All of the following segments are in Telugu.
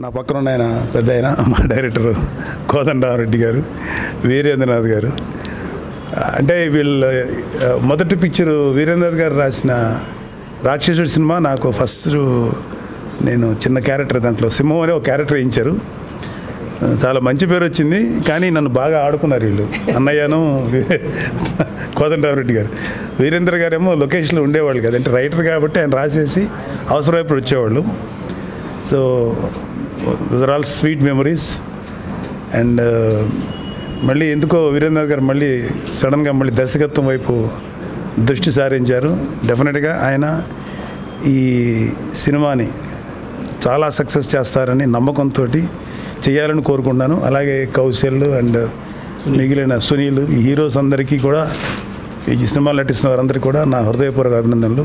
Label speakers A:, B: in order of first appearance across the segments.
A: నా పక్కన ఉన్న ఆయన పెద్ద ఆయన మా డైరెక్టర్ కోదండరామరెడ్డి గారు వీరేంద్రనాథ్ గారు ఆ, అంటే వీళ్ళ ఆ, మొదటి పిక్చరు వీరేంద్రనాథ్ గారు రాసిన రాక్షసుడి సినిమా నాకు ఫస్ట్ నేను చిన్న క్యారెక్టర్ దాంట్లో సింహం అనే ఒక క్యారెక్టర్ వేయించారు ఆ, చాలా మంచి పేరు వచ్చింది కానీ నన్ను బాగా ఆడుకున్నారు వీళ్ళు అన్నయ్యను కోదండరామరెడ్డి గారు వీరేంద్ర గారేమో లొకేషన్లో ఉండేవాళ్ళు కదా అంటే రైటర్ కాబట్టి ఆయన రాసేసి అవసరమైనప్పుడు వచ్చేవాళ్ళు so those are all sweet memories and మళ్ళీ ఎందుకో వీరేంద్ర గారు మళ్ళీ సడన్గా మళ్ళీ దర్శకత్వం వైపు దృష్టి సారించారు డెఫినెట్గా ఆయన ఈ సినిమాని చాలా సక్సెస్ చేస్తారని నమ్మకంతో చేయాలని కోరుకుంటున్నాను అలాగే కౌశల్ అండ్ మిగిలిన సునీల్ ఈ హీరోస్ అందరికీ కూడా ఈ సినిమాలు నటిస్తున్న వారందరికీ కూడా నా హృదయపూర్వక అభినందనలు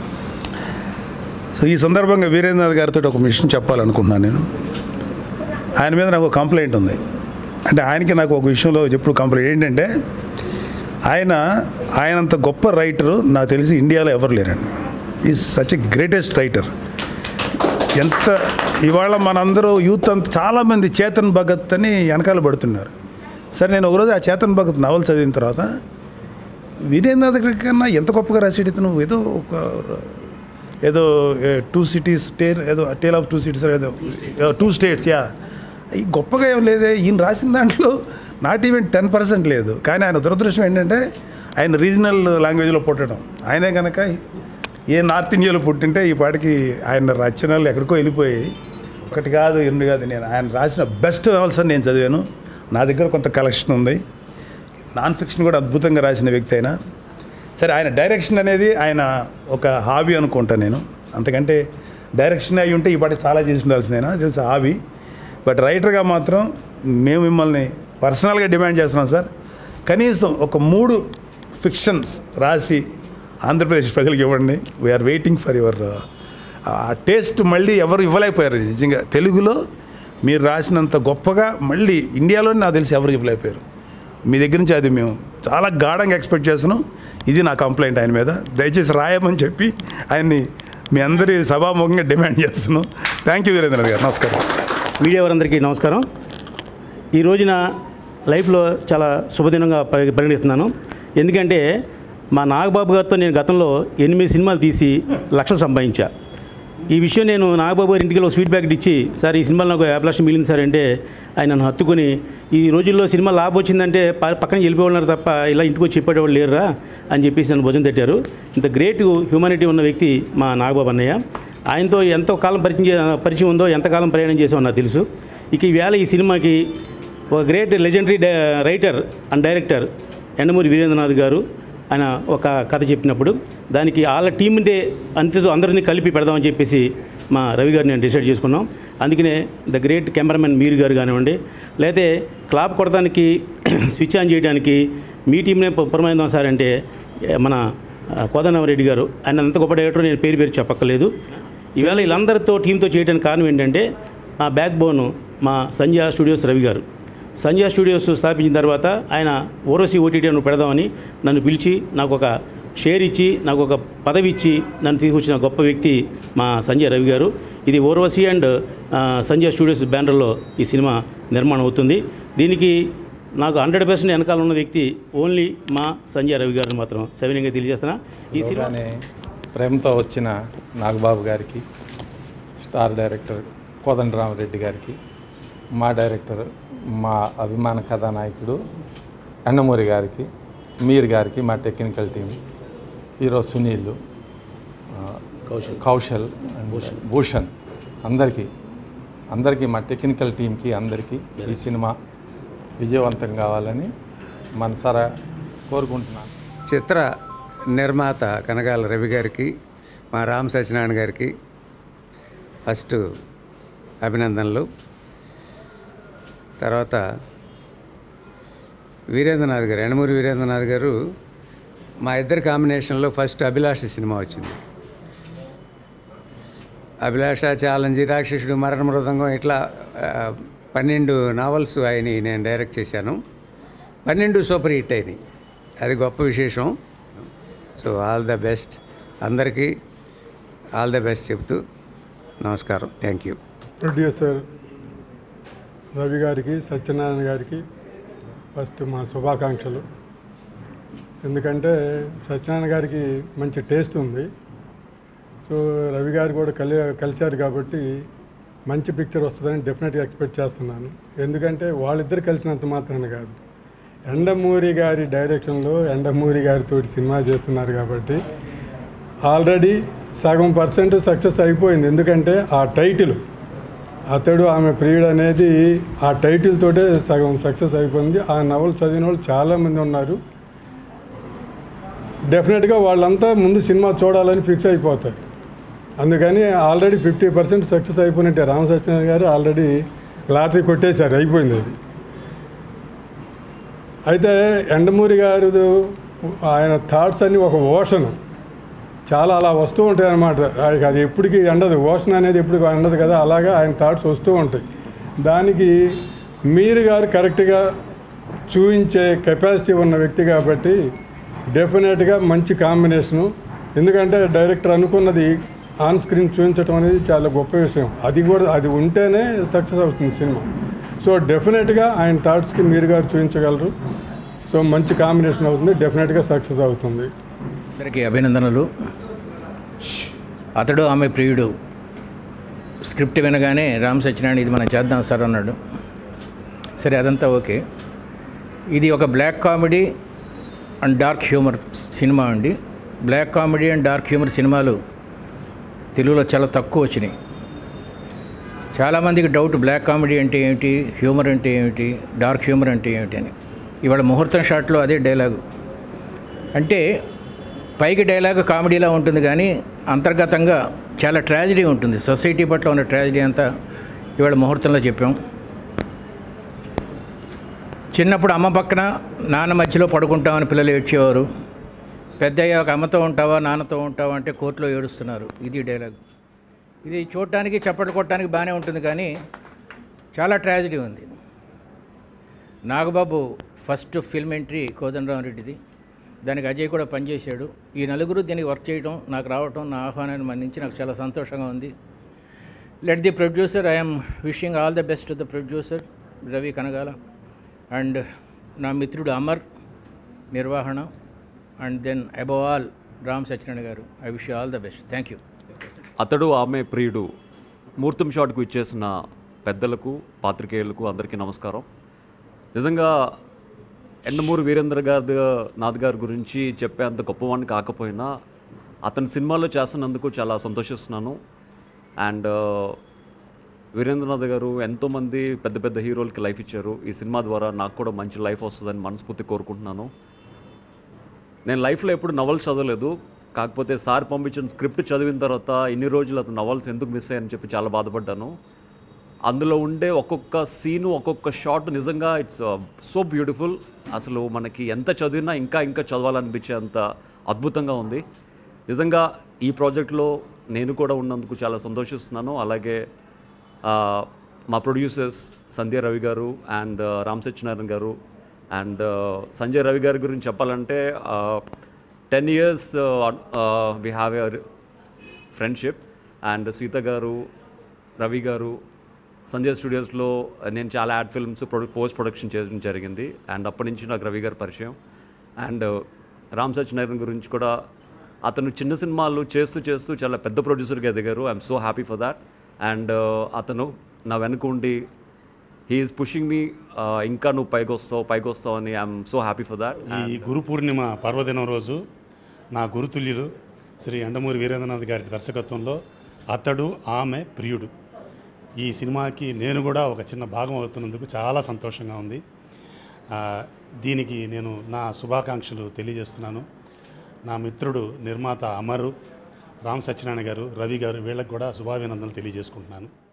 A: సో ఈ సందర్భంగా వీరేంద్రనాథ్ గారితో ఒక విషయం చెప్పాలనుకుంటున్నాను నేను ఆయన మీద నాకు ఒక కంప్లైంట్ ఉంది అంటే ఆయనకి నాకు ఒక విషయంలో ఎప్పుడు కంప్లైంట్ ఏంటంటే ఆయన ఆయనంత గొప్ప రైటరు నాకు తెలిసి ఇండియాలో ఎవరు లేరండి is such a greatest writer ఎంత ఇవాళ మనందరూ యూత్ అంత చాలామంది చేతన్ భగత్ అని వెనకాల పడుతున్నారు సరే నేను ఒకరోజు ఆ చేతన్ భగత్ నవల్ చదివిన తర్వాత వీరేంద్ర దగ్గర కన్నా ఎంత గొప్పగా రాసేది ఇతను ఏదో ఒక ఏదో టూ సిటీస్ టేల్ ఏదో టేల్ ఆఫ్ టూ సిటీస్ ఏదో టూ స్టేట్స్ యా ఈ గొప్పగా ఏం లేదే ఈయన రాసిన దాంట్లో నాట్ ఈవెన్ టెన్ పర్సెంట్ లేదు కానీ ఆయన దురదృష్టం ఏంటంటే ఆయన రీజనల్ లాంగ్వేజ్లో పుట్టడం ఆయనే కనుక ఏ నార్త్ ఇండియాలో పుట్టింటే ఈ పాటికి ఆయన రచనలు ఎక్కడికో వెళ్ళిపోయాయి ఒకటి కాదు ఎన్ని కాదు నేను ఆయన రాసిన బెస్ట్ నవల్స్ అని నేను చదివాను నా దగ్గర కొంత కలెక్షన్ ఉంది నాన్ ఫిక్షన్ కూడా అద్భుతంగా రాసిన వ్యక్తి అయినా సరే ఆయన డైరెక్షన్ అనేది ఆయన ఒక హాబీ అనుకుంటా నేను అంతకంటే డైరెక్షన్ అయి ఉంటే ఈ పాటి చాలా చేసి ఉండాల్సిందేనా తెలుసు హాబీ బట్ రైటర్గా మాత్రం మేము మిమ్మల్ని పర్సనల్గా డిమాండ్ చేస్తున్నాం సార్ కనీసం ఒక మూడు ఫిక్షన్స్ రాసి ఆంధ్రప్రదేశ్ ప్రజలకు ఇవ్వండి we're waiting for your uh taste మళ్ళీ ఎవరు ఇవ్వలేకపోయారు నిజంగా తెలుగులో మీరు రాసినంత గొప్పగా మళ్ళీ ఇండియాలోనే నాకు తెలిసి ఎవరు ఇవ్వలేకపోయారు మీ దగ్గర నుంచి అది మేము చాలా గాఢంగా ఎక్స్పెక్ట్ చేస్తున్నాం ఇది నా కంప్లైంట్ ఆయన మీద దయచేసి రాయమని చెప్పి ఆయన్ని మీ అందరి సభాముఖంగా డిమాండ్ చేస్తున్నాం థ్యాంక్ యూ వీరేంద్ర గారు నమస్కారం
B: మీడియా వారందరికీ నమస్కారం ఈ రోజున లైఫ్లో చాలా శుభదినంగా పరి పరిగణిస్తున్నాను ఎందుకంటే మా నాగబాబు గారితో నేను గతంలో ఎనిమిది సినిమాలు తీసి లక్షలు సంపాదించా ఈ విషయం నేను నాగబాబు గారి ఇంటికి ఒక స్వీట్ ప్యాకెట్ ఇచ్చి సార్ ఈ సినిమాలో నాకు యాభై లక్షలు మిగిలింది సార్ అంటే ఆయన నన్ను హత్తుకొని ఈ రోజుల్లో సినిమా లాభం వచ్చిందంటే ప- పక్కన వెళ్ళిపోతున్నారు తప్ప ఇలా ఇంటికి వచ్చి చెప్పేవాళ్ళు లేరురా అని చెప్పేసి నన్ను భుజం తట్టారు ఇంత గ్రేట్ హ్యూమానిటీ ఉన్న వ్యక్తి మా నాగబాబు అన్నయ్య ఆయనతో ఎంతో కాలం పరిచయం చే- పరిచయం ఉందో ఎంతకాలం ప్రయాణం చేసామో నాకు తెలుసు ఇక ఈవేళ ఈ సినిమాకి ఒక great legendary writer and director Yandamuri Veerendranath garu ఆయన ఒక కథ చెప్పినప్పుడు దానికి వాళ్ళ టీమ్దే అంతతో అందరినీ కలిపి పెడదామని చెప్పేసి మా రవి గారిని నేను డిసైడ్ చేసుకున్నాం అందుకనే ద గ్రేట్ కెమెరామెన్ మీరు గారు కానివ్వండి లేకపోతే క్లాప్ కొడటానికి స్విచ్ ఆన్ చేయడానికి మీ టీంనే పురమైందాం సార్ అంటే ఏ, మన ఆ, కోదండరామరెడ్డి గారు ఆయన అంత గొప్ప డైరెక్టర్ నేను పేరు పేరు చెప్పక్కర్లేదు ఈవేళ వీళ్ళందరితో టీంతో చేయడానికి కారణం ఏంటంటే మా బ్యాక్ బోన్ మా సంధ్యా స్టూడియోస్ రవి గారు సంధ్యా స్టూడియోస్ స్థాపించిన తర్వాత ఆయన ఓరోసి ఓటీటీ అని పెడదామని నన్ను పిలిచి నాకు ఒక షేర్ ఇచ్చి నాకు ఒక పదవి ఇచ్చి నన్ను తీసుకొచ్చిన గొప్ప వ్యక్తి మా సంజయ్ రవి గారు ఇది ఓర్వసి అండ్ ఆ, సంజయ్ స్టూడియోస్ బ్యానర్లో ఈ సినిమా నిర్మాణం అవుతుంది దీనికి నాకు హండ్రెడ్ పర్సెంట్ వెనకాల ఉన్న వ్యక్తి ఓన్లీ మా సంజయ్ రవి గారిని మాత్రం సవినయంగా తెలియజేస్తున్నా ఈ సినిమా
C: అలానే ప్రేమతో వచ్చిన నాగబాబు గారికి స్టార్ డైరెక్టర్ కోదండరామరెడ్డి గారికి మా డైరెక్టర్ మా అభిమాన కథానాయకుడు అన్నమూరి గారికి మీర్ గారికి మా టెక్నికల్ టీం హీరో సునీల్ ఆ, కౌశల్ కౌశల్ అండ్ భూషణ్ అందరికీ అందరికీ మా టెక్నికల్ టీంకి అందరికీ ఈ సినిమా విజయవంతం కావాలని మనసారా కోరుకుంటున్నాను
D: చిత్ర నిర్మాత కనగాల రవి గారికి మా రామ్ సత్యనారాయణ గారికి ఫస్ట్ అభినందనలు తర్వాత వీరేంద్రనాథ్ గారు ఎండమూరి వీరేంద్రనాథ్ గారు మా ఇద్దరి కాంబినేషన్లో ఫస్ట్ అభిలాష సినిమా వచ్చింది అభిలాష ఛాలెంజ్ రాక్షసుడు మరణ మృదంగం ఇట్లా ఆ, పన్నెండు నావల్స్ ఆయన నేను డైరెక్ట్ చేశాను పన్నెండు సూపర్ హిట్ అయినాయి అది గొప్ప విశేషం సో ఆల్ ద బెస్ట్ అందరికీ ఆల్ ద బెస్ట్ చెప్తూ నమస్కారం థ్యాంక్ యూ
E: ప్రొడ్యూసర్ రవి గారికి సత్యనారాయణ గారికి ఫస్ట్ మా శుభాకాంక్షలు ఎందుకంటే సత్యనారాయణ గారికి మంచి టేస్ట్ ఉంది సో రవి గారు కూడా కలి కలిశారు కాబట్టి మంచి పిక్చర్ వస్తుందని డెఫినెట్గా ఎక్స్పెక్ట్ చేస్తున్నాను ఎందుకంటే వాళ్ళిద్దరు కలిసినంత మాత్రాన కాదు ఎండమూరి గారి డైరెక్షన్లో ఎండమూరి గారితో సినిమా చేస్తున్నారు కాబట్టి ఆల్రెడీ సగం పర్సెంట్ సక్సెస్ అయిపోయింది ఎందుకంటే ఆ టైటిల్ అతడు ఆమె ప్రియుడు అనేది ఆ టైటిల్ తోటే సగం సక్సెస్ అయిపోయింది ఆ నవల చదివిన వాళ్ళు చాలామంది ఉన్నారు డెఫినెట్గా వాళ్ళంతా ముందు సినిమా చూడాలని ఫిక్స్ అయిపోతారు అందుకని ఆల్రెడీ ఫిఫ్టీ పర్సెంట్ సక్సెస్ అయిపోయినట్టే రామ సత్యనారాయణ గారు ఆల్రెడీ లాటరీ కొట్టేశారు అయిపోయింది అది అయితే ఎండమూరి గారు ఆయన థాట్స్ అన్నీ ఒక ఓషన్ చాలా అలా వస్తూ ఉంటాయి అన్నమాట అది- అది ఎప్పటికీ ఎండదు ఓషన్ అనేది ఎప్పుడు ఎండదు కదా అలాగా ఆయన థాట్స్ వస్తూ ఉంటాయి దానికి మీరు గారు కరెక్ట్గా చూపించే కెపాసిటీ ఉన్న వ్యక్తి కాబట్టి డెఫినెట్గా మంచి కాంబినేషను ఎందుకంటే డైరెక్టర్ అనుకున్నది ఆన్ స్క్రీన్ చూపించడం అనేది చాలా గొప్ప విషయం అది కూడా అది ఉంటేనే సక్సెస్ అవుతుంది సినిమా సో డెఫినెట్గా ఆయన థాట్స్కి మీరు గారు చూపించగలరు సో మంచి కాంబినేషన్ అవుతుంది డెఫినెట్గా సక్సెస్ అవుతుంది
F: అందరికీ అభినందనలు అతడు ఆమె ప్రియుడు స్క్రిప్ట్ వినగానే రామ్ సత్యనారాయణ ఇది మనం చేద్దాం సార్ అన్నాడు సరే అదంతా ఓకే ఇది ఒక black comedy and dark humour cinema అండి black comedy and dark humour సినిమాలు తెలుగులో చాలా తక్కువ వచ్చినాయి చాలామందికి డౌట్ బ్లాక్ కామెడీ అంటే ఏమిటి హ్యూమర్ అంటే ఏమిటి డార్క్ హ్యూమర్ అంటే ఏమిటి అని ఇవాళ ముహూర్తం షాట్లో అదే డైలాగు అంటే పైకి డైలాగ్ కామెడీలా ఉంటుంది కానీ అంతర్గతంగా చాలా ట్రాజిడీ ఉంటుంది సొసైటీ పట్ల ఉన్న ట్రాజిడీ అంతా ఇవాళ ముహూర్తంలో చెప్పాం చిన్నప్పుడు అమ్మ పక్కన నాన్న మధ్యలో పడుకుంటామని పిల్లలు ఏడ్చేవారు పెద్ద అయ్యాక అమ్మతో ఉంటావా నాన్నతో ఉంటావా అంటే కోర్టులో ఏడుస్తున్నారు ఇది డైలాగ్ ఇది చూడటానికి చప్పట్లు కొట్టడానికి బాగానే ఉంటుంది కానీ చాలా ట్రాజిడీ ఉంది నాగబాబు ఫస్ట్ ఫిల్మ్ ఎంట్రీ కోదండరామరెడ్డిది దానికి అజయ్ కూడా పనిచేశాడు ఈ నలుగురు దీనికి వర్క్ చేయడం నాకు రావటం నా ఆహ్వానాన్ని మన్నించి నాకు చాలా సంతోషంగా ఉంది let the producer I'm wishing all the best to the producer Ravi Kanagala and నా మిత్రుడు అమర్ నిర్వహణ and then above all Ram Satyanarayana garu I wish all the best thank you
G: అతడు ఆమె ప్రియుడు మూర్తం షాట్కు ఇచ్చేసిన పెద్దలకు పాత్రికేయులకు అందరికీ నమస్కారం నిజంగా ఎండమూరి వీరేంద్ర గారి నాథ్ గారి గురించి చెప్పేంత గొప్పవాడిని కాకపోయినా అతని సినిమాలో చేస్తున్నందుకు చాలా సంతోషిస్తున్నాను అండ్ వీరేంద్రనాథ్ గారు ఎంతోమంది పెద్ద పెద్ద హీరోలకి లైఫ్ ఇచ్చారు ఈ సినిమా ద్వారా నాకు కూడా మంచి లైఫ్ వస్తుందని మనస్ఫూర్తి కోరుకుంటున్నాను నేను లైఫ్లో ఎప్పుడు నవల్స్ చదవలేదు కాకపోతే సార్ పంపించిన స్క్రిప్ట్ చదివిన తర్వాత ఇన్ని రోజులు అతను నవల్స్ ఎందుకు మిస్ అయ్యాయని చెప్పి చాలా బాధపడ్డాను అందులో ఉండే ఒక్కొక్క సీను ఒక్కొక్క షాట్ నిజంగా ఇట్స్ సో బ్యూటిఫుల్ అసలు మనకి ఎంత చదివినా ఇంకా ఇంకా చదవాలనిపించేంత అద్భుతంగా ఉంది నిజంగా ఈ ప్రాజెక్ట్లో నేను కూడా ఉన్నందుకు చాలా సంతోషిస్తున్నాను అలాగే ఆ, మా ప్రొడ్యూసర్స్ సంధ్య రవి గారు అండ్ రామ్ సత్యనారాయణ గారు అండ్ సంజయ్ రవి గారి గురించి చెప్పాలంటే ten years we have a friendship and Seetha garu Ravi garu Sanjay స్టూడియోస్లో నేను చాలా ad films pro post production చేయడం జరిగింది అండ్ అప్పటి నుంచి నాకు రవి గారి పరిచయం అండ్ రామ్ సత్యనారాయణ గురించి కూడా అతను చిన్న సినిమాలు చేస్తూ చేస్తూ చాలా పెద్ద ప్రొడ్యూసర్గా ఎదిగారు I'm so happy for that and అతను నా వెనుక ఉండి హీఈస్ పుషింగ్ మీ ఇంకా నువ్వు పైకి వస్తావు పైకి వస్తావు అని I'm so happy for that
H: ఈ గురు పూర్ణిమ పర్వదినం రోజు నా గురుతుల్యులు శ్రీ ఎండమూరి వీరేంద్రనాథ్ గారి దర్శకత్వంలో అతడు ఆమె ప్రియుడు ఈ సినిమాకి నేను కూడా ఒక చిన్న భాగం అవుతున్నందుకు చాలా సంతోషంగా ఉంది ఆ, దీనికి నేను నా శుభాకాంక్షలు తెలియజేస్తున్నాను నా మిత్రుడు నిర్మాత అమరు రామ్ సత్యనారాయణ గారు రవి గారు వీళ్ళకి కూడా శుభాభినందనలు తెలియజేసుకుంటున్నాను